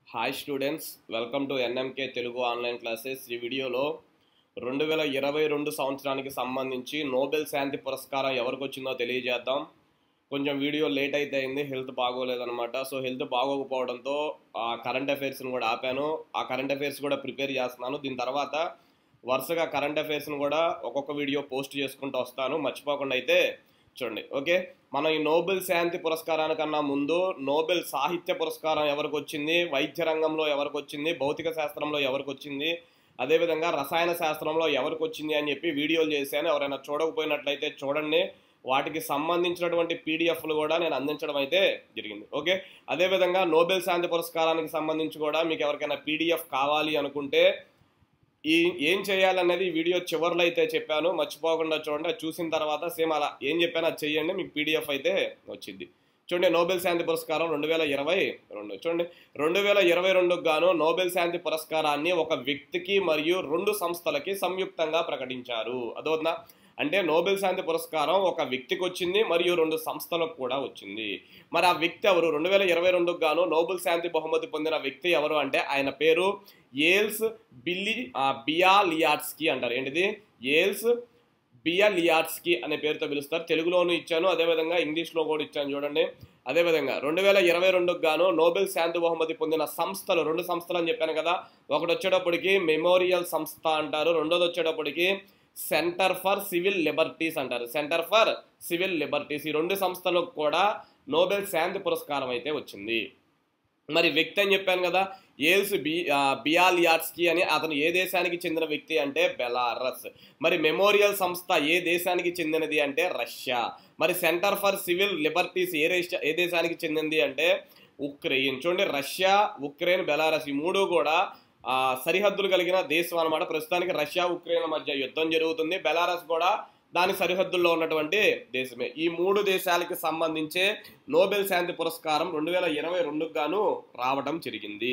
hi students welcome to N M K Telugu online classes ఈ వీడియోలో రెండు వేల ఇరవై రెండు సంవత్సరానికి సంబంధించి నోబెల్ శాంతి పురస్కారం ఎవరికి వచ్చిందో తెలియజేద్దాం కొంచెం వీడియో లేట్ అయితే అయింది హెల్త్ బాగోలేదన్నమాట సో హెల్త్ బాగోకపోవడంతో ఆ కరెంట్ అఫైర్స్ని కూడా ఆపాను ఆ కరెంట్ అఫైర్స్ కూడా ప్రిపేర్ చేస్తున్నాను దీని తర్వాత వరుసగా కరెంట్ అఫైర్స్ని కూడా ఒక్కొక్క వీడియో పోస్ట్ చేసుకుంటూ వస్తాను మర్చిపోకుండా అయితే చూడండి ఓకే మనం ఈ నోబెల్ శాంతి పురస్కారానికన్నా ముందు నోబెల్ సాహిత్య పురస్కారం ఎవరికి వచ్చింది వైద్య రంగంలో ఎవరికి వచ్చింది భౌతిక శాస్త్రంలో ఎవరికి వచ్చింది అదేవిధంగా రసాయన శాస్త్రంలో ఎవరికి వచ్చింది అని చెప్పి వీడియోలు చేశాను ఎవరైనా చూడకపోయినట్లయితే చూడండి వాటికి సంబంధించినటువంటి పీడిఎఫ్లు కూడా నేను అందించడం అయితే జరిగింది ఓకే అదేవిధంగా నోబెల్ శాంతి పురస్కారానికి సంబంధించి కూడా మీకు ఎవరికైనా పీడిఎఫ్ కావాలి అనుకుంటే ఈ ఏం చేయాలనేది ఈ వీడియో చివరిలో అయితే చెప్పాను మర్చిపోకుండా చూడండి అది చూసిన తర్వాత సేమ్ అలా ఏం చెప్పానో అది చెయ్యండి మీకు పీడిఎఫ్ అయితే వచ్చింది చూడండి నోబెల్ శాంతి పురస్కారం రెండు వేల ఇరవై రెండు చూడండి రెండు వేల ఇరవై రెండుకు గాను నోబెల్ శాంతి పురస్కారాన్ని ఒక వ్యక్తికి మరియు రెండు సంస్థలకి సంయుక్తంగా ప్రకటించారు అదోనా అంటే నోబెల్ శాంతి పురస్కారం ఒక వ్యక్తికి వచ్చింది మరియు రెండు సంస్థలకు కూడా వచ్చింది మరి ఆ వ్యక్తి ఎవరు రెండు వేల ఇరవై రెండుకు గాను నోబెల్ శాంతి బహుమతి పొందిన వ్యక్తి ఎవరు అంటే ఆయన పేరు ఏల్స్ బిల్లి బియా లియాట్స్కి అంటారు ఏంటిది ఏల్స్ బియా లియాట్స్కి అనే పేరుతో పిలుస్తారు తెలుగులోనూ ఇచ్చాను అదేవిధంగా ఇంగ్లీష్లో కూడా ఇచ్చాను చూడండి అదేవిధంగా రెండు వేల ఇరవై రెండుకు గాను నోబెల్ శాంతి బహుమతి పొందిన సంస్థలు రెండు సంస్థలు అని చెప్పాను కదా ఒకటి వచ్చేటప్పటికి మెమోరియల్ సంస్థ అంటారు రెండోది వచ్చేటప్పటికి సెంటర్ ఫర్ సివిల్ లిబర్టీస్ అంటారు సెంటర్ ఫర్ సివిల్ లిబర్టీస్ ఈ రెండు సంస్థలకు కూడా నోబెల్ శాంతి పురస్కారం అయితే వచ్చింది మరి వ్యక్తి అని చెప్పాను కదా ఏల్స్ బి బియాలియాట్స్కి అని అతను ఏ దేశానికి చెందిన వ్యక్తి అంటే బెలారస్ మరి మెమోరియల్ సంస్థ ఏ దేశానికి చెందినది అంటే రష్యా మరి సెంటర్ ఫర్ సివిల్ లిబర్టీస్ ఏ దేశ ఏ దేశానికి చెందింది అంటే ఉక్రెయిన్ చూడండి రష్యా ఉక్రెయిన్ బెలారస్ ఈ మూడు కూడా సరిహద్దులు కలిగిన దేశం అనమాట ప్రస్తుతానికి రష్యా ఉక్రెయిన్ మధ్య యుద్ధం జరుగుతుంది బెలారస్ కూడా దాని సరిహద్దుల్లో ఉన్నటువంటి దేశమే ఈ మూడు దేశాలకి సంబంధించే నోబెల్ శాంతి పురస్కారం రెండు వేల ఇరవై రెండుకు గాను రావడం జరిగింది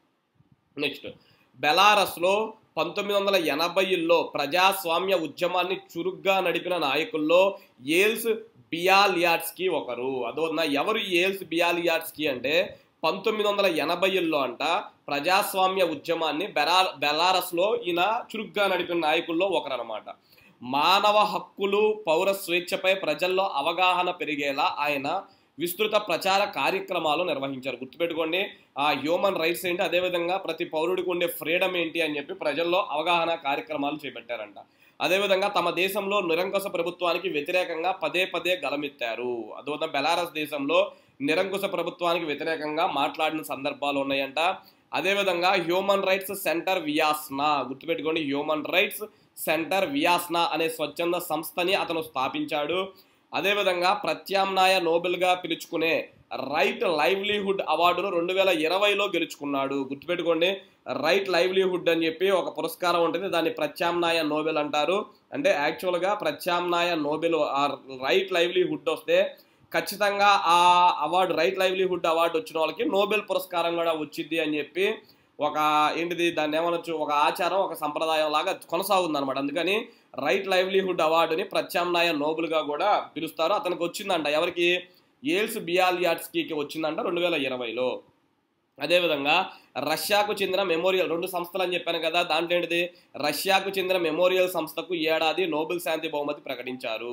నెక్స్ట్ బెలారస్లో పంతొమ్మిది వందల ఎనభైలో ప్రజాస్వామ్య ఉద్యమాన్ని చురుగ్గా నడిపిన నాయకుల్లో ఏల్స్ బియాలియాట్స్కి ఒకరు అదోన ఎవరు ఏల్స్ బియాలియాట్స్కి అంటే పంతొమ్మిది వందల ఎనభైలో అంట ప్రజాస్వామ్య ఉద్యమాన్ని బెలా బెలారస్లో ఈయన చురుగ్గా నడిపిన నాయకుల్లో ఒకరనమాట మానవ హక్కులు పౌర స్వేచ్ఛపై ప్రజల్లో అవగాహన పెరిగేలా ఆయన విస్తృత ప్రచార కార్యక్రమాలు నిర్వహించారు గుర్తుపెట్టుకోండి ఆ హ్యూమన్ రైట్స్ ఏంటి అదేవిధంగా ప్రతి పౌరుడికి ఉండే ఫ్రీడమ్ ఏంటి అని చెప్పి ప్రజల్లో అవగాహన కార్యక్రమాలు చేపట్టారంట అదేవిధంగా తమ దేశంలో నిరంకుశ ప్రభుత్వానికి వ్యతిరేకంగా పదే పదే గలమెత్తారు అదేవిధంగా బెలారస్ దేశంలో నిరంకుశ ప్రభుత్వానికి వ్యతిరేకంగా మాట్లాడిన సందర్భాలు ఉన్నాయంట అదేవిధంగా హ్యూమన్ రైట్స్ సెంటర్ వియాస్నా గుర్తుపెట్టుకోండి హ్యూమన్ రైట్స్ సెంటర్ వియాస్నా అనే స్వచ్ఛంద సంస్థని అతను స్థాపించాడు అదేవిధంగా ప్రత్యామ్నాయ నోబెల్గా పిలుచుకునే రైట్ లైవ్లీహుడ్ అవార్డును రెండు వేల ఇరవైలో గెలుచుకున్నాడు గుర్తుపెట్టుకోండి రైట్ లైవ్లీహుడ్ అని చెప్పి ఒక పురస్కారం ఉంటుంది దాన్ని ప్రత్యామ్నాయ నోబెల్ అంటారు అంటే యాక్చువల్గా ప్రత్యామ్నాయ నోబెల్ ఆ రైట్ లైవ్లీహుడ్ వస్తే ఖచ్చితంగా ఆ అవార్డు రైట్ లైవ్లీహుడ్ అవార్డు వచ్చిన వాళ్ళకి నోబెల్ పురస్కారం కూడా వచ్చింది అని చెప్పి ఒక ఏంటిది దాన్ని ఏమనొచ్చు ఒక ఆచారం ఒక సంప్రదాయం లాగా కొనసాగుతుంది అనమాట అందుకని రైట్ లైవ్లీహుడ్ అవార్డుని ప్రత్యామ్నాయ నోబుల్గా కూడా పిలుస్తారు అతనికి వచ్చిందంట ఎవరికి ఏల్స్ బియాలియాట్స్కి వచ్చిందంట రెండు వేల ఇరవైలో అదేవిధంగా రష్యాకు చెందిన మెమోరియల్ రెండు సంస్థలు అని చెప్పాను కదా దాంట్లో ఏంటిది రష్యాకు చెందిన మెమోరియల్ సంస్థకు ఏడాది నోబెల్ శాంతి బహుమతి ప్రకటించారు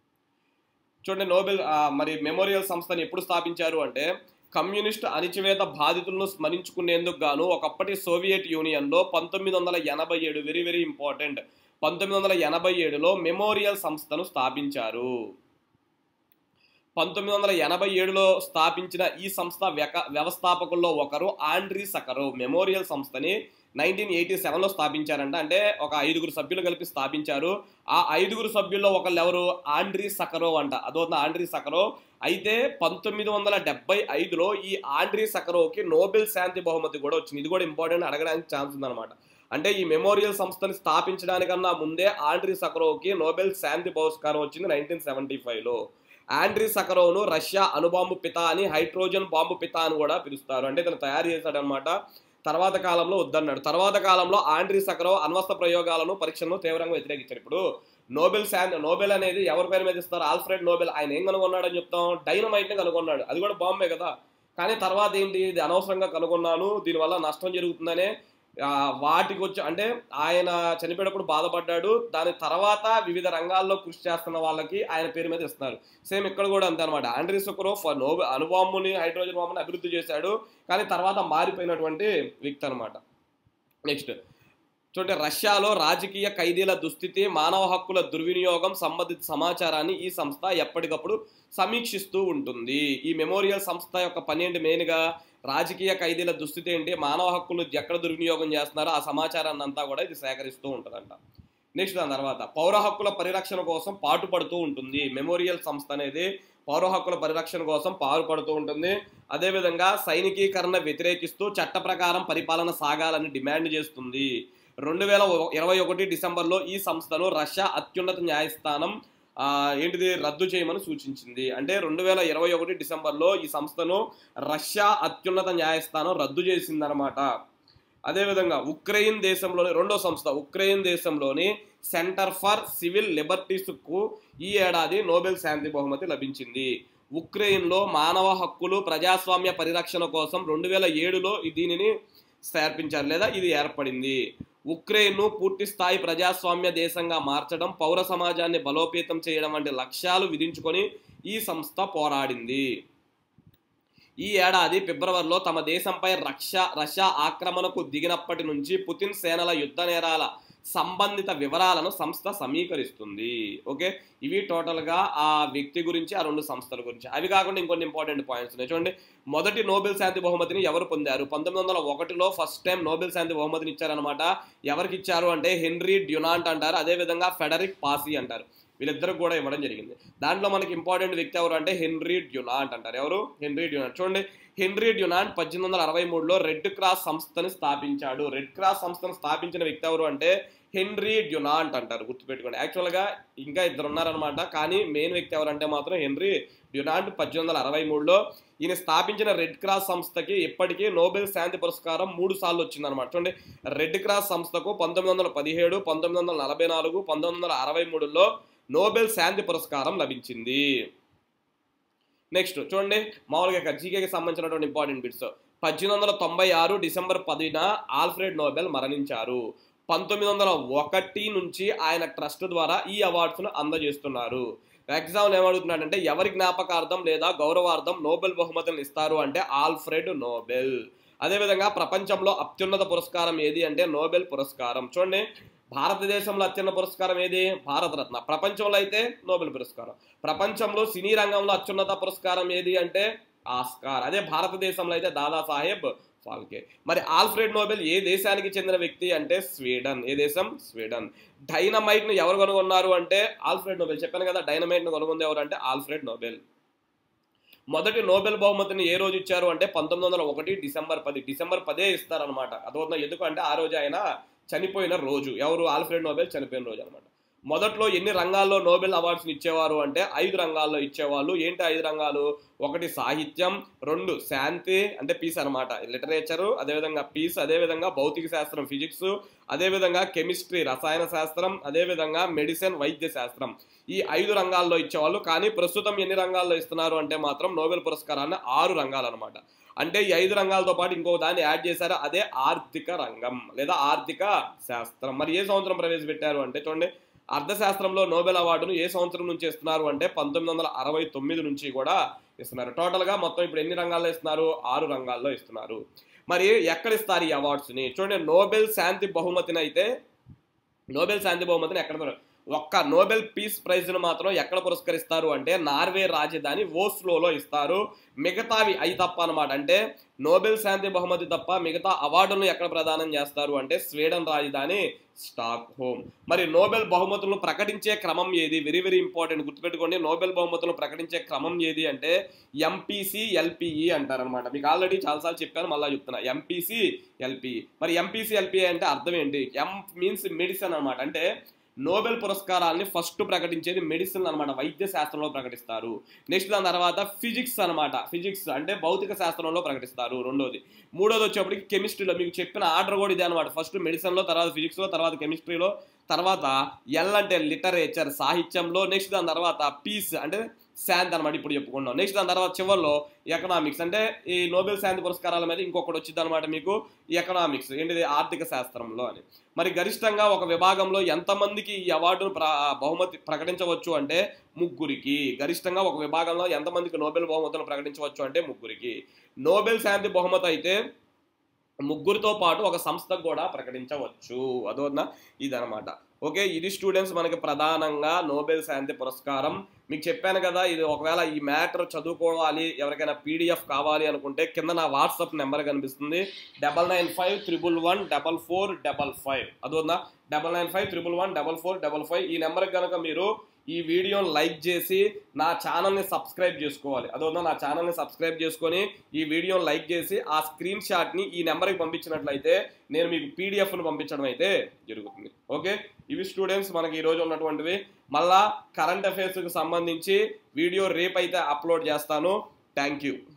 చూడండి నోబెల్ మరి మెమోరియల్ సంస్థని ఎప్పుడు స్థాపించారు అంటే కమ్యూనిస్ట్ అణిచివేత బాధితులను స్మరించుకునేందుకు గాను ఒకప్పటి సోవియట్ యూనియన్లో పంతొమ్మిది వందల ఎనభై ఏడు వెరీ వెరీ ఇంపార్టెంట్ పంతొమ్మిది వందల ఎనభై ఏడులో మెమోరియల్ సంస్థను స్థాపించారు పంతొమ్మిది వందల ఎనభై ఏడులో స్థాపించిన ఈ సంస్థ వ్యవస్థాపకుల్లో ఒకరు ఆండ్రీ సకరో మెమోరియల్ సంస్థని నైన్టీన్ ఎయిటీ సెవెన్లో స్థాపించారంట అంటే ఒక ఐదుగురు సభ్యులు కలిపి స్థాపించారు ఆ ఐదుగురు సభ్యుల్లో ఒకళ్ళు ఎవరు ఆండ్రీ సకరో అంట అదో ఆండ్రీ సకరో అయితే పంతొమ్మిది వందల డెబ్బై ఐదులో ఈ ఆండ్రీ సకరోకి నోబెల్ శాంతి బహుమతి కూడా వచ్చింది ఇది కూడా ఇంపార్టెంట్ అడగడానికి ఛాన్స్ ఉందన్నమాట అంటే ఈ మెమోరియల్ సంస్థని స్థాపించడానికన్నా ముందే ఆండ్రీ సకరోకి నోబెల్ శాంతి పురస్కారం వచ్చింది నైన్టీన్ సెవెంటీ ఫైవ్లో ఆండ్రీ సకరోను రష్యా అణుబాంబు పిత అని హైడ్రోజన్ బాంబు పిత అని కూడా పిలుస్తారు అంటే ఇతను తయారు చేశాడనమాట తర్వాత కాలంలో వద్దన్నాడు తర్వాత కాలంలో ఆండ్రీ సకరో అణ్వస్త్ర ప్రయోగాలను పరీక్షలను తీవ్రంగా వ్యతిరేకించారు ఇప్పుడు నోబెల్ శాంతి నోబెల్ అనేది ఎవరి పేరు మీద ఇస్తారు ఆల్ఫ్రెడ్ నోబెల్ ఆయన ఏం కనుగొన్నాడని చెప్తాం డైనమైట్ని కనుగొన్నాడు అది కూడా బాంబే కదా కానీ తర్వాత ఏంటి ఇది అనవసరంగా కనుగొన్నాను దీనివల్ల నష్టం జరుగుతుందనే ఆ, వాటికి వచ్చి అంటే ఆయన చనిపోయేటప్పుడు బాధపడ్డాడు దాని తర్వాత వివిధ రంగాల్లో కృషి చేస్తున్న వాళ్ళకి ఆయన పేరు మీద ఇస్తున్నారు సేమ్ ఇక్కడ కూడా అంతే అనమాట ఆండ్రీ సుక్రోఫ్ నోబెల్ అణుబాంబుని హైడ్రోజన్ బాంబుని అభివృద్ధి చేశాడు కానీ తర్వాత మారిపోయినటువంటి వ్యక్తి అనమాట నెక్స్ట్ చూడండి రష్యాలో రాజకీయ ఖైదీల దుస్థితి మానవ హక్కుల దుర్వినియోగం సంబంధిత సమాచారాన్ని ఈ సంస్థ ఎప్పటికప్పుడు సమీక్షిస్తూ ఉంటుంది ఈ మెమోరియల్ సంస్థ యొక్క పని ఏంటి మెయిన్గా రాజకీయ ఖైదీల దుస్థితి ఏంటి మానవ హక్కులు ఎక్కడ దుర్వినియోగం చేస్తున్నారో ఆ సమాచారాన్ని అంతా కూడా ఇది సేకరిస్తూ ఉంటుందంట నెక్స్ట్ దాని తర్వాత పౌర హక్కుల పరిరక్షణ కోసం పాటుపడుతూ ఉంటుంది మెమోరియల్ సంస్థ అనేది పౌర హక్కుల పరిరక్షణ కోసం పాటుపడుతూ ఉంటుంది అదేవిధంగా సైనికీకరణ వ్యతిరేకిస్తూ చట్ట ప్రకారం పరిపాలన సాగాలని డిమాండ్ చేస్తుంది రెండు వేల ఇరవై ఒకటి డిసెంబర్లో ఈ సంస్థను రష్యా అత్యున్నత న్యాయస్థానం ఆ, ఏంటిది రద్దు చేయమని సూచించింది అంటే రెండు వేల ఇరవై ఒకటి డిసెంబర్లో ఈ సంస్థను రష్యా అత్యున్నత న్యాయస్థానం రద్దు చేసిందనమాట అదేవిధంగా ఉక్రెయిన్ దేశంలోని రెండో సంస్థ ఉక్రెయిన్ దేశంలోని సెంటర్ ఫర్ సివిల్ లిబర్టీస్కు ఈ ఏడాది నోబెల్ శాంతి బహుమతి లభించింది ఉక్రెయిన్లో మానవ హక్కులు ప్రజాస్వామ్య పరిరక్షణ కోసం రెండు వేల ఏడులో దీనిని స్థాపించారు లేదా ఇది ఏర్పడింది ఉక్రెయిన్ను పూర్తి స్థాయి ప్రజాస్వామ్య దేశంగా మార్చడం పౌర సమాజాన్ని బలోపేతం చేయడం వంటి లక్ష్యాలు విధించుకొని ఈ సంస్థ పోరాడింది ఈ ఏడాది ఫిబ్రవరిలో తమ దేశంపై రష్యా రష్యా ఆక్రమణకు దిగినప్పటి నుంచి పుతిన్ సేనల యుద్ధ నేరాల సంబంధిత వివరాలను సంస్థ సమీకరిస్తుంది ఓకే ఇవి టోటల్గా ఆ వ్యక్తి గురించి ఆ రెండు సంస్థల గురించి అవి కాకుండా ఇంకొన్ని ఇంపార్టెంట్ పాయింట్స్ ఉన్నాయి చూడండి మొదటి నోబెల్ శాంతి బహుమతిని ఎవరు పొందారు పంతొమ్మిది వందల ఒకటిలో ఫస్ట్ టైం నోబెల్ శాంతి బహుమతిని ఇచ్చారనమాట ఎవరికి ఇచ్చారు అంటే హెన్రీ డ్యునాంట్ అంటారు అదేవిధంగా ఫెడరిక్ పాసీ అంటారు వీళ్ళిద్దరికి కూడా ఇవ్వడం జరిగింది దాంట్లో మనకి ఇంపార్టెంట్ వ్యక్తి ఎవరు అంటే హెన్రీ డ్యునాంట్ అంటారు ఎవరు హెన్రీ డ్యునాంట్ చూడండి హెన్రీ డ్యునాంట్ పద్దెనిమిది వందల అరవై మూడులో రెడ్ క్రాస్ సంస్థని స్థాపించాడు రెడ్ క్రాస్ సంస్థను స్థాపించిన వ్యక్తి ఎవరు అంటే హెన్రీ డ్యునాంట్ అంటారు గుర్తుపెట్టుకోండి యాక్చువల్గా ఇంకా ఇద్దరు ఉన్నారనమాట కానీ మెయిన్ వ్యక్తి ఎవరంటే మాత్రం హెన్రీ డ్యునాంట్ పద్దెనిమిది వందల అరవై మూడులో ఈయన స్థాపించిన రెడ్ క్రాస్ సంస్థకి ఇప్పటికీ నోబెల్ శాంతి పురస్కారం మూడు సార్లు వచ్చిందనమాట చూడండి రెడ్ క్రాస్ సంస్థకు పంతొమ్మిది వందల పదిహేడు పంతొమ్మిది వందల నలభై నాలుగు పంతొమ్మిది వందల అరవై మూడులో నోబెల్ శాంతి పురస్కారం లభించింది నెక్స్ట్ చూడండి మామూలుగా జీకేకి సంబంధించినటువంటి ఇంపార్టెంట్ బిట్స్ పద్దెనిమిది వందల తొంభై ఆరు డిసెంబర్ పదిన ఆల్ఫ్రెడ్ నోబెల్ మరణించారు పంతొమ్మిది వందల ఒకటి నుంచి ఆయన ట్రస్ట్ ద్వారా ఈ అవార్డ్స్ను అందజేస్తున్నారు ఎగ్జామ్లు ఏమడుగుతున్నాడంటే ఎవరి జ్ఞాపకార్థం లేదా గౌరవార్థం నోబెల్ బహుమతులను ఇస్తారు అంటే ఆల్ఫ్రెడ్ నోబెల్ అదేవిధంగా ప్రపంచంలో అత్యున్నత పురస్కారం ఏది అంటే నోబెల్ పురస్కారం చూడండి భారతదేశంలో అత్యున్నత పురస్కారం ఏది భారతరత్న ప్రపంచంలో అయితే నోబెల్ పురస్కారం ప్రపంచంలో సినీ రంగంలో అత్యున్నత పురస్కారం ఏది అంటే ఆస్కార్ అదే భారతదేశంలో అయితే దాదాసాహెబ్ ఫాల్కే మరి ఆల్ఫ్రెడ్ నోబెల్ ఏ దేశానికి చెందిన వ్యక్తి అంటే స్వీడన్ ఏ దేశం స్వీడన్ డైనమైట్ ను ఎవరు కనుగొన్నారు అంటే ఆల్ఫ్రెడ్ నోబెల్ చెప్పాను కదా డైనమైట్ ను కనుగొంది ఎవరు అంటే ఆల్ఫ్రెడ్ నోబెల్ మొదటి నోబెల్ బహుమతిని ఏ రోజు ఇచ్చారు అంటే పంతొమ్మిది వందల ఒకటి డిసెంబర్ పది డిసెంబర్ పదే ఇస్తారనమాట అదవుతుంది ఎందుకు అంటే ఆ రోజు ఆయన చనిపోయిన రోజు ఎవరు ఆల్ఫ్రెడ్ నోబెల్ చనిపోయిన రోజు అనమాట మొదట్లో ఎన్ని రంగాల్లో నోబెల్ అవార్డ్స్ని ఇచ్చేవారు అంటే ఐదు రంగాల్లో ఇచ్చేవాళ్ళు ఏంటి ఐదు రంగాలు ఒకటి సాహిత్యం రెండు శాంతి అంటే పీస్ అనమాట లిటరేచరు అదేవిధంగా పీస్ అదేవిధంగా భౌతిక శాస్త్రం ఫిజిక్స్ అదేవిధంగా కెమిస్ట్రీ రసాయన శాస్త్రం అదేవిధంగా మెడిసిన్ వైద్య శాస్త్రం ఈ ఐదు రంగాల్లో ఇచ్చేవాళ్ళు కానీ ప్రస్తుతం ఎన్ని రంగాల్లో ఇస్తున్నారు అంటే మాత్రం నోబెల్ పురస్కారాన్ని ఆరు రంగాలు అనమాట అంటే ఈ ఐదు రంగాలతో పాటు ఇంకో దాన్ని యాడ్ చేశారు అదే ఆర్థిక రంగం లేదా ఆర్థిక శాస్త్రం మరి ఏ సంవత్సరం ప్రవేశపెట్టారు అంటే చూడండి అర్థశాస్త్రంలో నోబెల్ అవార్డును ఏ సంవత్సరం నుంచి ఇస్తున్నారు అంటే పంతొమ్మిది వందల అరవై తొమ్మిది నుంచి కూడా ఇస్తున్నారు టోటల్గా మొత్తం ఇప్పుడు ఎన్ని రంగాల్లో ఇస్తున్నారు ఆరు రంగాల్లో ఇస్తున్నారు మరి ఎక్కడ ఇస్తారు ఈ అవార్డ్స్ని చూడండి నోబెల్ శాంతి బహుమతిని అయితే నోబెల్ శాంతి బహుమతిని ఎక్కడ ఒక్క నోబెల్ పీస్ ప్రైజ్ను మాత్రం ఎక్కడ పురస్కరిస్తారు అంటే నార్వే రాజధాని ఓస్లోలో ఇస్తారు మిగతావి అయి తప్ప అనమాట అంటే నోబెల్ శాంతి బహుమతి తప్ప మిగతా అవార్డులను ఎక్కడ ప్రదానం చేస్తారు అంటే స్వీడన్ రాజధాని స్టాక్ హోమ్ మరి నోబెల్ బహుమతులను ప్రకటించే క్రమం ఏది వెరీ వెరీ ఇంపార్టెంట్ గుర్తుపెట్టుకోండి నోబెల్ బహుమతులను ప్రకటించే క్రమం ఏది అంటే ఎంపీసీ ఎల్పిఈ అంటారనమాట మీకు ఆల్రెడీ చాలాసార్లు చెప్పాను మళ్ళీ చెప్తున్నా ఎంపీసీ ఎల్పిఈ మరి ఎంపీసీ ఎల్పిఈ అంటే అర్థం ఏంటి ఎం మీన్స్ మెడిసిన్ అనమాట అంటే నోబెల్ పురస్కారాన్ని ఫస్ట్ ప్రకటించేది మెడిసిన్ అనమాట వైద్య శాస్త్రంలో ప్రకటిస్తారు నెక్స్ట్ దాని తర్వాత ఫిజిక్స్ అనమాట ఫిజిక్స్ అంటే భౌతిక శాస్త్రంలో ప్రకటిస్తారు రెండోది మూడోది వచ్చేప్పటికి కెమిస్ట్రీలో మీకు చెప్పిన ఆర్డర్ కూడా ఇదే అనమాట ఫస్ట్ మెడిసిన్లో తర్వాత ఫిజిక్స్లో తర్వాత కెమిస్ట్రీలో తర్వాత ఎల్ అంటే లిటరేచర్ సాహిత్యంలో నెక్స్ట్ దాని తర్వాత పీస్ అంటే శాంతి అనమాట ఇప్పుడు చెప్పుకున్నాం నెక్స్ట్ దాని తర్వాత చివరిలో ఎకనామిక్స్ అంటే ఈ నోబెల్ శాంతి పురస్కారాల మీద ఇంకొకటి వచ్చింది అనమాట మీకు ఈ ఎకనామిక్స్ ఏంటిది ఆర్థిక శాస్త్రంలో అని మరి గరిష్టంగా ఒక విభాగంలో ఎంతమందికి ఈ అవార్డును ప్ర బహుమతి ప్రకటించవచ్చు అంటే ముగ్గురికి గరిష్టంగా ఒక విభాగంలో ఎంతమందికి నోబెల్ బహుమతులను ప్రకటించవచ్చు అంటే ముగ్గురికి నోబెల్ శాంతి బహుమతి అయితే ముగ్గురితో పాటు ఒక సంస్థకు కూడా ప్రకటించవచ్చు అదోనా ఇదనమాట ఓకే ఇది స్టూడెంట్స్ మనకి ప్రధానంగా నోబెల్ శాంతి పురస్కారం మీకు చెప్పాను కదా ఇది ఒకవేళ ఈ మ్యాటర్ చదువుకోవాలి ఎవరికైనా పీడిఎఫ్ కావాలి అనుకుంటే కింద నా వాట్సాప్ నెంబర్ కనిపిస్తుంది double nine five triple one double four double five అదోనా double nine five triple one double four double five ఈ నెంబర్కి కనుక మీరు ఈ వీడియోని లైక్ చేసి నా ఛానల్ని సబ్స్క్రైబ్ చేసుకోవాలి అదొందా నా ఛానల్ని సబ్స్క్రైబ్ చేసుకొని ఈ వీడియోని లైక్ చేసి ఆ స్క్రీన్ షాట్ని ఈ నెంబర్కి పంపించినట్లయితే నేను మీకు పీడిఎఫ్ను పంపించడం అయితే జరుగుతుంది ఓకే ఇవి స్టూడెంట్స్ మనకి ఈరోజు ఉన్నటువంటివి మళ్ళా కరెంట్ అఫైర్స్కి సంబంధించి వీడియో రేపు అయితే అప్లోడ్ చేస్తాను థ్యాంక్ యూ